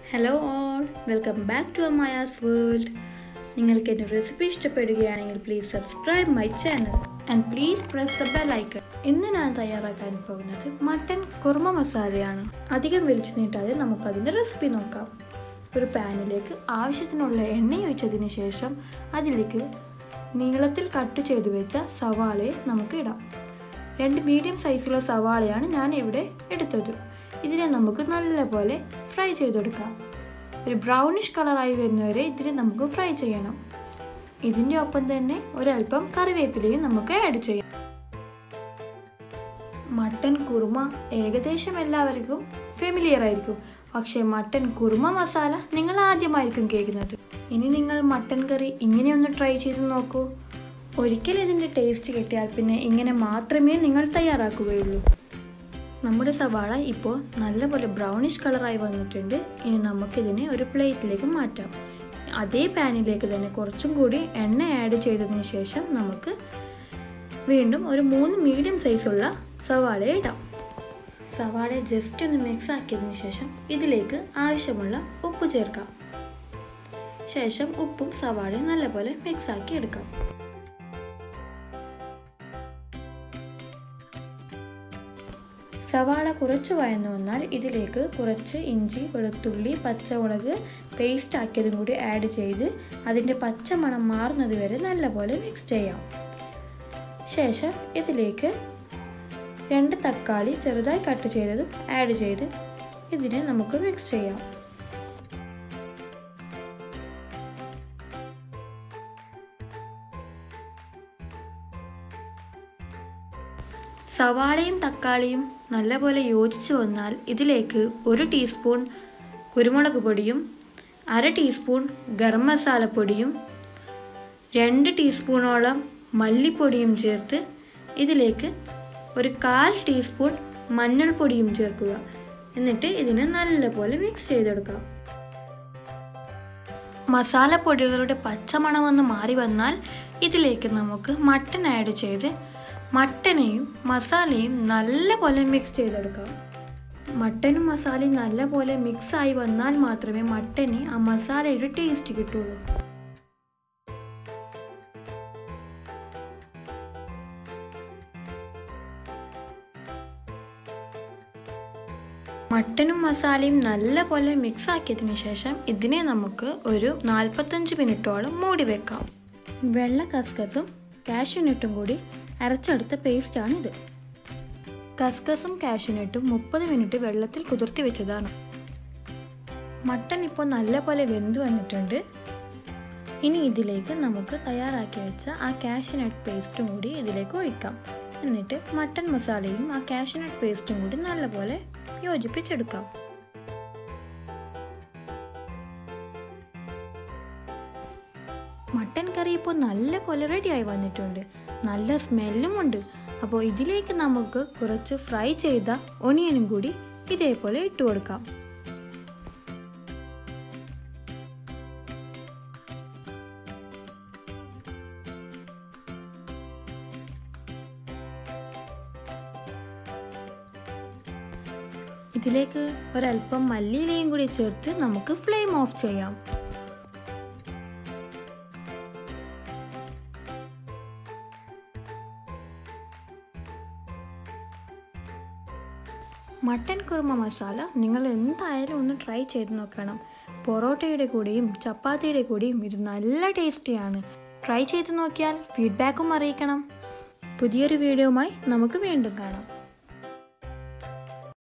hello all welcome back to Amaya's world നിങ്ങൾക്ക് എൻ്റെ recipe ഇഷ്ടപ്പെടുകയാണെങ്കിൽ please subscribe my channel and please press the bell icon ഇന്ന് ഞാൻ തയ്യാറാക്കാൻ പോകുന്നത് മട്ടൻ കുറുമ മസാലയാണ് അധികം വലിച്ചു നീട്ടാതെ നമുക്കതിൻ്റെ റെസിപ്പി നോക്കാം ഒരു പാനിലേക്ക് ആവശ്യത്തിനുള്ള എണ്ണ ഒഴിച്ചതിന് ശേഷം അതിലേക്ക് നീളത്തിൽ കട്ട് ചെയ്തു വെച്ച സവാളയെ നമുക്ക് ഇടാം രണ്ട് മീഡിയം സൈസുള്ള സവാളയാണ് ഞാൻ ഇവിടെ എടുത്തത് ഇതിനെ നമുക്ക് നല്ലപോലെ ഫ്രൈ ചെയ്തെടുക്കാം ഒരു ബ്രൗണിഷ് കളറായി വരുന്നവരെ ഇതിനെ നമുക്ക് ഫ്രൈ ചെയ്യണം ഇതിൻ്റെ ഒപ്പം തന്നെ ഒരല്പം കറിവേപ്പിലയും നമുക്ക് ആഡ് ചെയ്യാം മട്ടൻ കുറുമ ഏകദേശം എല്ലാവർക്കും ഫെമിലിയർ ആയിരിക്കും പക്ഷേ മട്ടൻ കുറുമ മസാല നിങ്ങൾ ആദ്യമായിരിക്കും കേൾക്കുന്നത് ഇനി നിങ്ങൾ മട്ടൻ കറി ഇങ്ങനെയൊന്ന് ട്രൈ ചെയ്ത് നോക്കൂ ഒരിക്കൽ ഇതിൻ്റെ ടേസ്റ്റ് കിട്ടിയാൽ പിന്നെ ഇങ്ങനെ മാത്രമേ നിങ്ങൾ തയ്യാറാക്കുകയുള്ളൂ നമ്മുടെ സവാള ഇപ്പോൾ നല്ലപോലെ ബ്രൗണിഷ് കളറായി വന്നിട്ടുണ്ട് ഇനി നമുക്കിതിനെ ഒരു പ്ലേറ്റിലേക്ക് മാറ്റാം അതേ പാനിലേക്ക് തന്നെ കുറച്ചും കൂടി എണ്ണ ആഡ് ചെയ്തതിന് ശേഷം നമുക്ക് വീണ്ടും ഒരു മൂന്ന് മീഡിയം സൈസുള്ള സവാള ഇടാം സവാള ജസ്റ്റ് ഒന്ന് മിക്സ് ആക്കിയതിന് ശേഷം ഇതിലേക്ക് ആവശ്യമുള്ള ഉപ്പ് ചേർക്കാം ശേഷം ഉപ്പും സവാളയും നല്ലപോലെ മിക്സ് ആക്കി എടുക്കാം സവാള കുറച്ച് വഴന്നു വന്നാൽ ഇതിലേക്ക് കുറച്ച് ഇഞ്ചി വെളുത്തുള്ളി പച്ചമുളക് പേസ്റ്റ് ആക്കിയതും കൂടി ആഡ് ചെയ്ത് അതിൻ്റെ പച്ചമണം മാറുന്നത് വരെ നല്ലപോലെ മിക്സ് ചെയ്യാം ശേഷം ഇതിലേക്ക് രണ്ട് തക്കാളി ചെറുതായി കട്ട് ചെയ്തതും ആഡ് ചെയ്ത് ഇതിനെ നമുക്ക് മിക്സ് ചെയ്യാം സവാളയും തക്കാളിയും നല്ലപോലെ യോജിച്ച് വന്നാൽ ഇതിലേക്ക് ഒരു ടീസ്പൂൺ കുരുമുളക് പൊടിയും അര ടീസ്പൂൺ ഗരം മസാലപ്പൊടിയും രണ്ട് ടീസ്പൂണോളം മല്ലിപ്പൊടിയും ചേർത്ത് ഇതിലേക്ക് ഒരു കാൽ ടീസ്പൂൺ മഞ്ഞൾപ്പൊടിയും ചേർക്കുക എന്നിട്ട് ഇതിനെ നല്ലപോലെ മിക്സ് ചെയ്തെടുക്കാം മസാലപ്പൊടികളുടെ പച്ചമണമൊന്ന് മാറി വന്നാൽ ഇതിലേക്ക് നമുക്ക് മട്ടൻ ആഡ് ചെയ്ത് മട്ടനെയും മസാലയും നല്ലപോലെ മിക്സ് ചെയ്തെടുക്കാം മട്ടനും മസാലയും നല്ലപോലെ മിക്സ് ആയി വന്നാൽ മാത്രമേ മട്ടന് ആ മസാലയുടെ ടേസ്റ്റ് കിട്ടുള്ളൂ മട്ടനും മസാലയും നല്ലപോലെ മിക്സ് ആക്കിയതിന് ശേഷം ഇതിനെ നമുക്ക് ഒരു നാൽപ്പത്തഞ്ച് മിനിറ്റോളം മൂടി വെക്കാം വെള്ള കസ്കസും കാഷ്യൂനട്ടും കൂടി അരച്ചെടുത്ത പേസ്റ്റാണിത് കസ്കസും കാഷ്യൂനട്ടും മുപ്പത് മിനിറ്റ് വെള്ളത്തിൽ കുതിർത്തി വെച്ചതാണ് മട്ടൻ ഇപ്പോൾ നല്ലപോലെ വെന്തു വന്നിട്ടുണ്ട് ഇനി ഇതിലേക്ക് നമുക്ക് തയ്യാറാക്കി വെച്ച ആ കാഷ്യൂനട്ട് പേസ്റ്റും കൂടി ഇതിലേക്ക് ഒഴിക്കാം എന്നിട്ട് മട്ടൻ മസാലയും ആ കാഷ്യൂനട്ട് പേസ്റ്റും കൂടി നല്ലപോലെ യോജിപ്പിച്ചെടുക്കാം മട്ടൻ കറി ഇപ്പോൾ നല്ലപോലെ റെഡിയായി വന്നിട്ടുണ്ട് നല്ല സ്മെല്ലും ഉണ്ട് അപ്പോൾ ഇതിലേക്ക് നമുക്ക് കുറച്ച് ഫ്രൈ ചെയ്ത ഒണിയനും കൂടി ഇതേപോലെ ഇട്ട് കൊടുക്കാം ഇതിലേക്ക് ഒരല്പം മല്ലിയിലയും കൂടി ചേർത്ത് നമുക്ക് ഫ്ലെയിം ഓഫ് ചെയ്യാം മട്ടൻ കുറുമ മസാല നിങ്ങൾ എന്തായാലും ഒന്ന് ട്രൈ ചെയ്ത് നോക്കണം പൊറോട്ടയുടെ കൂടെയും ചപ്പാത്തിയുടെ കൂടെയും ഇത് നല്ല ടേസ്റ്റിയാണ് ട്രൈ ചെയ്ത് നോക്കിയാൽ ഫീഡ്ബാക്കും അറിയിക്കണം പുതിയൊരു വീഡിയോയുമായി നമുക്ക് വീണ്ടും കാണാം